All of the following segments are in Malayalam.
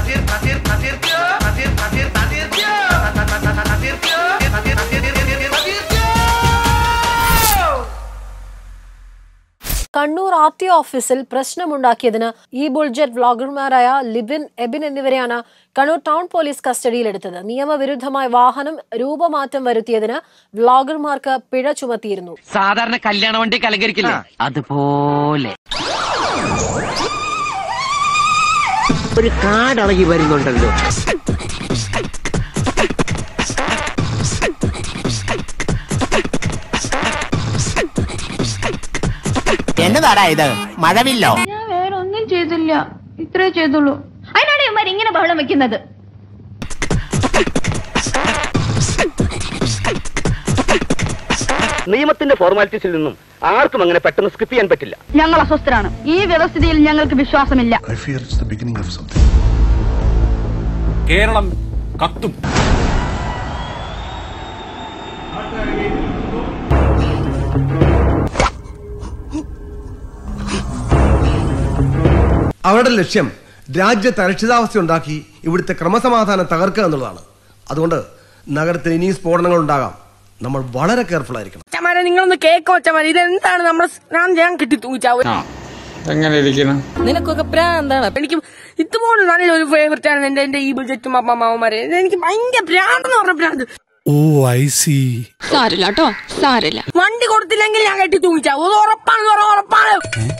കണ്ണൂർ ആർ ടി ഓഫീസിൽ പ്രശ്നമുണ്ടാക്കിയതിന് ഈ ബുൾജെറ്റ് വ്ളോഗർമാരായ ലിബിൻ എബിൻ എന്നിവരെയാണ് കണ്ണൂർ ടൗൺ പോലീസ് കസ്റ്റഡിയിലെടുത്തത് നിയമവിരുദ്ധമായ വാഹനം രൂപമാറ്റം വരുത്തിയതിന് വ്ളോഗർമാർക്ക് പിഴ ചുമത്തിയിരുന്നു സാധാരണ കല്യാണ വണ്ടി കലകരിക്കില്ലേ അതുപോലെ ഒരു കാടളകി വരുന്നുണ്ടല്ലോ എന്നതാടാ ഇത് മഴവില്ലോ ഞാൻ വേറെ ഒന്നും ചെയ്തില്ല ഇത്രേ ചെയ്തുള്ളൂ അതിനാണ് ഇവന്മാർ ഇങ്ങനെ ബഹളം വെക്കുന്നത് നിയമത്തിന്റെ ഫോർമാലിറ്റീസിൽ നിന്നും ആർക്കും അങ്ങനെ പെട്ടെന്ന് സ്കിപ്പ് ചെയ്യാൻ പറ്റില്ല ഞങ്ങൾ അസ്വസ്ഥരാണ് ഈ വ്യവസ്ഥിതിയിൽ ഞങ്ങൾക്ക് വിശ്വാസമില്ല I fear it's the beginning of something. Keralam കത്തും അവരുടെ ലക്ഷ്യം രാജ്യത്ത് അരക്ഷിതാവസ്ഥ ഉണ്ടാക്കി ഇവിടുത്തെ ക്രമസമാധാനം തകർക്കുക എന്നുള്ളതാണ് അതുകൊണ്ട് നഗരത്തിൽ ഇനിയും സ്ഫോടനങ്ങൾ ഉണ്ടാകാം നമ്മൾ വളരെ കെയർഫുൾ ആയിരിക്കണം അച്ഛന്മാരെ നിങ്ങളൊന്ന് കേക്കോ അച്ഛന്മാരെ ഇതെന്താണ് നമ്മളെ സ്- ഞാൻ ഞാൻ കിട്ടി തൂച്ചാവും എങ്ങനെ ഇരിക്കണം നിനക്കൊക്കെ പ്രാന്താണ് അപ്പൊ എനിക്ക് ഇതുപോലെ നല്ലൊരു ഫേവററ്റ് ആണ് എന്റെ എന്റെ ഈ ബുജറ്റും അപ്പ മാമന്മാരെ എനിക്ക് ഭയങ്കര പ്രാന്തെന്ന് പറഞ്ഞ പ്രാന്ത് ഓ ഐ സി സാരില്ല കേട്ടോ സാരില്ല വണ്ടി കൊടുത്തില്ലെങ്കിൽ ഞാൻ കെട്ടി തൂങ്ങിച്ചാവും അത് ഉറപ്പാണ് ഇത് ഉറപ്പാണ്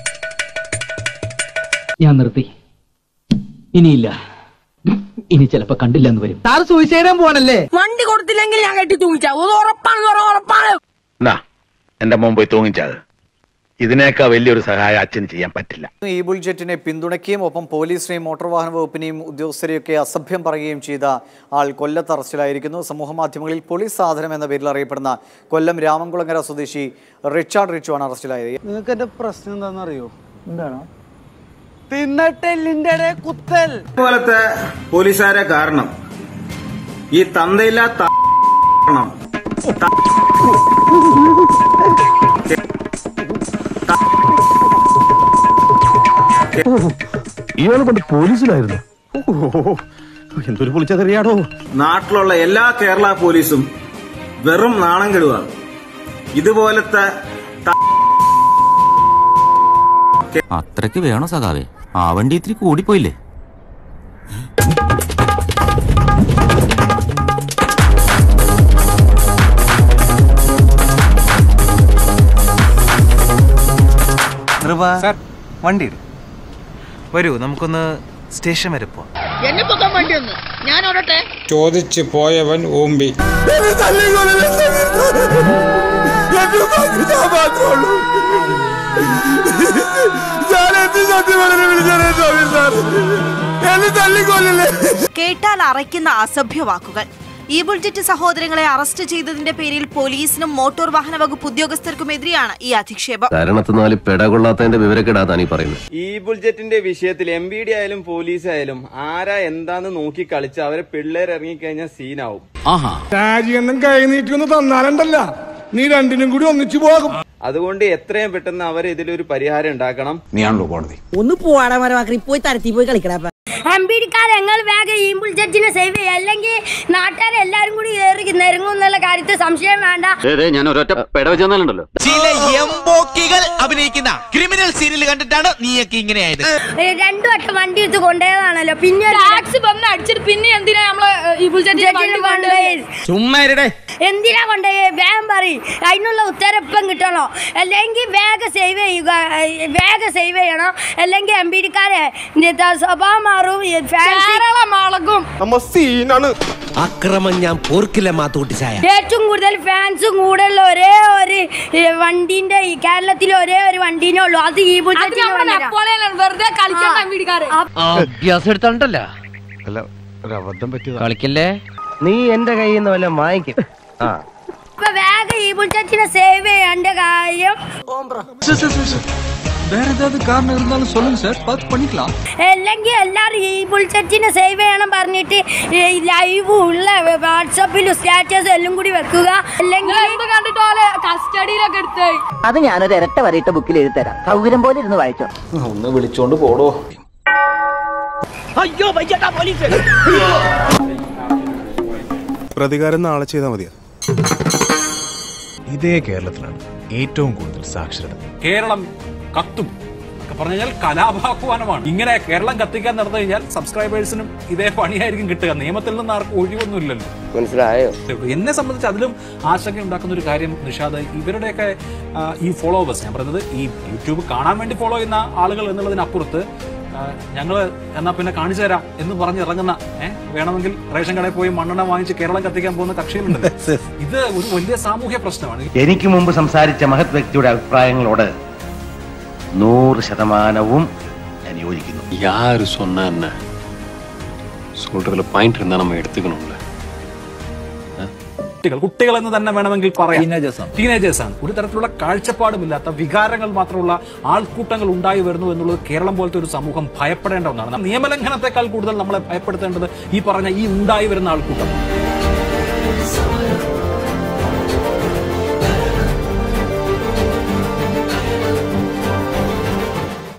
ഞാൻ നിർത്തി ഇനിയില്ല ഇനി ചിലപ്പോ കണ്ടില്ലെന്ന് വരും സാർ സൂയിസൈഡ് ചെയ്യാൻ പോവാണല്ലേ വണ്ടി കൊടുത്തില്ലെങ്കിൽ ഞാൻ കെട്ടി തൂങ്ങിച്ചാവും അത് ഉറപ്പാണ് ഇത് ഉറപ്പാണ് എന്റെ മോൻ പോയി തൂങ്ങിച്ചത് ഇതിനേക്കാൾ വലിയൊരു സഹായം അച്ഛന് ചെയ്യാൻ പറ്റില്ല ഈ ബുൾജെറ്റിനെ പിന്തുണയ്ക്കുകയും ഒപ്പം പോലീസിനെയും മോട്ടോർ വാഹന വകുപ്പിനെയും ഉദ്യോഗസ്ഥരെയൊക്കെ അസഭ്യം പറയുകയും ചെയ്ത ആൾ കൊല്ലത്ത് അറസ്റ്റിലായിരിക്കുന്നു സമൂഹ മാധ്യമങ്ങളിൽ പോലീസ് സാധനം എന്ന പേരിൽ അറിയപ്പെടുന്ന കൊല്ലം രാമൻകുളങ്ങര സ്വദേശി റിച്ചാർഡ് റിച്ചു ആണ് അറസ്റ്റിലായത് നിങ്ങൾക്ക് എന്റെ പ്രശ്നം എന്താണെന്ന് അറിയോ എന്താണ് തിന്നട്ടെല്ലിന്റെ കുത്തൽ പോലത്തെ പോലീസുകാരെ കാരണം ഈ തന്തയില്ലാത്ത ഇയാളെ കൊണ്ട് പോലീസിലായിരുന്നു എന്തൊരു പൊളിച്ചതറിയാടോ നാട്ടിലുള്ള എല്ലാ കേരള പോലീസും വെറും നാണം കെടുവാണ് ഇതുപോലത്തെ അത്രക്ക് വേണോ സഖാവേ ആ വണ്ടി ഇത്തിരി കൂടിപ്പോയില്ലേ സാർ വണ്ടി വരൂ നമുക്കൊന്ന് സ്റ്റേഷൻ വരെ പോവാം ചോദിച്ചു പോയവൻ ഓമ്പി കേട്ടാൽ അറയ്ക്കുന്ന അസഭ്യ വാക്കുകൾ ഈ ബുൾജറ്റ് സഹോദരങ്ങളെ അറസ്റ്റ് ചെയ്തതിന്റെ പേരിൽ പോലീസിനും മോട്ടോർ വാഹന വകുപ്പ് ഉദ്യോഗസ്ഥർക്കുമെതിരെയാണ് ഈ അധിക്ഷേപം കാരണത്ത് നാല് പെടകൊള്ളാത്തതിന്റെ വിവരക്കെടാതാണ് ഈ പറയുന്നത് ഈ ബുൾജറ്റിന്റെ വിഷയത്തിൽ എം ബി ഡി ആയാലും പോലീസ് ആയാലും ആരാ എന്താന്ന് നോക്കി കളിച്ച് അവരെ പിള്ളേർ ഇറങ്ങിക്കഴിഞ്ഞാൽ സീനാവും രാജിയൊന്നും കൈ നീട്ടിയൊന്ന് തന്നാലുണ്ടല്ല നീ രണ്ടിനും കൂടി ഒന്നിച്ചു പോകും അതുകൊണ്ട് എത്രയും പെട്ടെന്ന് അവർ ഇതിലൊരു പരിഹാരം ഉണ്ടാക്കണം നീയാണല്ലോ കോടതി ഒന്ന് പോവാടാ മരമാക്കി പോയി തരത്തി പോയി കളിക്കടാ എംപിടിക്കാർ ഞങ്ങൾ വേഗം ഈ ബുൾജറ്റിനെ സേവ് ചെയ്യുക അല്ലെങ്കിൽ നാട്ടുകാരെല്ലാരും കൂടി ഏറി നെരുങ്ങും എന്നുള്ള കാര്യത്തിൽ സംശയം വേണ്ട ഞാൻ ഒരൊറ്റ പെട വെച്ചെന്നാലുണ്ടല്ലോ ചില എംബോക്കികൾ അഭിനയിക്കുന്ന ക്രിമിനൽ സീരിയൽ കണ്ടിട്ടാണ് നീയൊക്കെ ഇങ്ങനെയായത് രണ്ടു വട്ടം വണ്ടി എടുത്ത് കൊണ്ടുപോയതാണല്ലോ പിന്നെ ടാക്സ് വന്ന് അടിച്ചിട്ട് പിന്നെ എന്തിനാ നമ്മള് ഈ ബുൾജറ്റിനെ കൊണ്ടുപോയി ചുമ്മാ എന്തിനാ കൊണ്ടുപോയി വേഗം പറയും അതിനുള്ള ഉത്തരം ഇപ്പം കിട്ടണോ അല്ലെങ്കിൽ വേഗം സേവ് ചെയ്യുക ഏഹ് വേഗം സേവ് ചെയ്യണം അല്ലെങ്കിൽ എം പി ഡിക്കാരെ സ്വഭാവം മാറും മാളകും നമ്മ സീനാണ് അക്രമം ഞാൻ പോർക്കില്ല മാത്തൂട്ടി ചായ ഏറ്റവും കൂടുതൽ ഫാൻസും കൂടുതലുള്ള ഒരേ ഒരു ഏഹ്, വണ്ടീന്റെ ഈ കേരളത്തിൽ ഒരേ ഒരു വണ്ടീനേ ഉള്ളൂ അത് ഈ വെറുതെ അഭ്യാസം എടുത്തോണ്ടല്ലോ അല്ല ഒരു അബദ്ധം പറ്റിയതാ കളിക്കല്ലേ നീ എന്റെ കയ്യിൽ നിന്ന് വല്ല വാങ്ങിക്കും ആ ഇപ്പൊ വേഗം ഈ ബുൾജറ്റിനെ സേവ് ചെയ്യേണ്ട കാര്യം അല്ലെങ്കിൽ എല്ലാരും ഈ ബുൾജറ്റിനെ സേവ് ചെയ്യണം പറഞ്ഞിട്ട് ലൈവ് ഉള്ള വാട്സപ്പിലും സ്റ്റാറ്റസ് എല്ലാം കൂടി വെക്കുക അല്ലെങ്കിൽ കസ്റ്റഡിയിലൊക്കെ എടുത്ത് അത് ഞാനൊരു ഇരട്ട വരയിട്ട ബുക്കിൽ എഴുതി തരാം സൗകര്യം പോലെ ഇരുന്ന് വായിച്ചോ ഒന്ന് വിളിച്ചോണ്ട് പോടോ അയ്യോ വയ്യട്ടാ പോലീസ് പ്രതികാരം നാളെ ചെയ്താൽ മതിയാ ഇതേ കേരളത്തിലാണ് ഏറ്റവും കൂടുതൽ സാക്ഷരത കേരളം കത്തും ഒക്കെ പറഞ്ഞു കഴിഞ്ഞാൽ കലാപാഹ്വാനമാണ് ഇങ്ങനെ കേരളം കത്തിക്കാൻ നടന്നു കഴിഞ്ഞാൽ സബ്സ്ക്രൈബേഴ്സിനും ഇതേ പണിയായിരിക്കും കിട്ടുക നിയമത്തിൽ നിന്ന് ആർക്കും ഒഴിവൊന്നുമില്ലല്ലോ മനസ്സിലായോ എന്നെ സംബന്ധിച്ച് അതിലും ആശങ്ക ഉണ്ടാക്കുന്ന ഒരു കാര്യം നിഷാദ് ഇവരുടെയൊക്കെ ആ, ഈ ഫോളോവേഴ്സ് ഞാൻ പറയുന്നത് ഈ യൂട്യൂബ് കാണാൻ വേണ്ടി ഫോളോ ചെയ്യുന്ന ആളുകൾ എന്നുള്ളതിനപ്പുറത്ത് ആ, ഞങ്ങള് എന്നാ പിന്നെ കാണിച്ചു തരാം എന്ന് പറഞ്ഞ് ഇറങ്ങുന്ന ഏഹ് വേണമെങ്കിൽ റേഷൻ കടയിൽ പോയി മണ്ണെണ്ണ വാങ്ങിച്ച് കേരളം കത്തിക്കാൻ പോകുന്ന കക്ഷികളുണ്ട് ഇത് ഒരു വലിയ സാമൂഹ്യ പ്രശ്നമാണ് എനിക്ക് മുമ്പ് സംസാരിച്ച മഹത് വ്യക്തിയുടെ അഭിപ്രായങ്ങളോട് നൂറ് ശതമാനവും ഞാൻ യോജിക്കുന്നു யாரு சொன்னா என்ன சொல்றதுல பாயிண்ட் இருந்தா நம்ம எடுத்துக்கணும்ல കുട്ടികൾ കുട്ടികൾ എന്ന് തന്നെ വേണമെങ്കിൽ പറയാം ടീനേജേഴ്സ് ആണ് ഒരു തരത്തിലുള്ള കാഴ്ചപ്പാടുമില്ലാത്ത വികാരങ്ങൾ മാത്രമുള്ള ആൾക്കൂട്ടങ്ങൾ ഉണ്ടായി വരുന്നു എന്നുള്ളത് കേരളം പോലത്തെ ഒരു സമൂഹം ഭയപ്പെടേണ്ട ഒന്നാണ് നിയമലംഘനത്തെക്കാൾ കൂടുതൽ നമ്മളെ ഭയപ്പെടുത്തേണ്ടത് ഈ പറഞ്ഞ ഈ ഉണ്ടായി വരുന്ന ആൾക്കൂട്ടം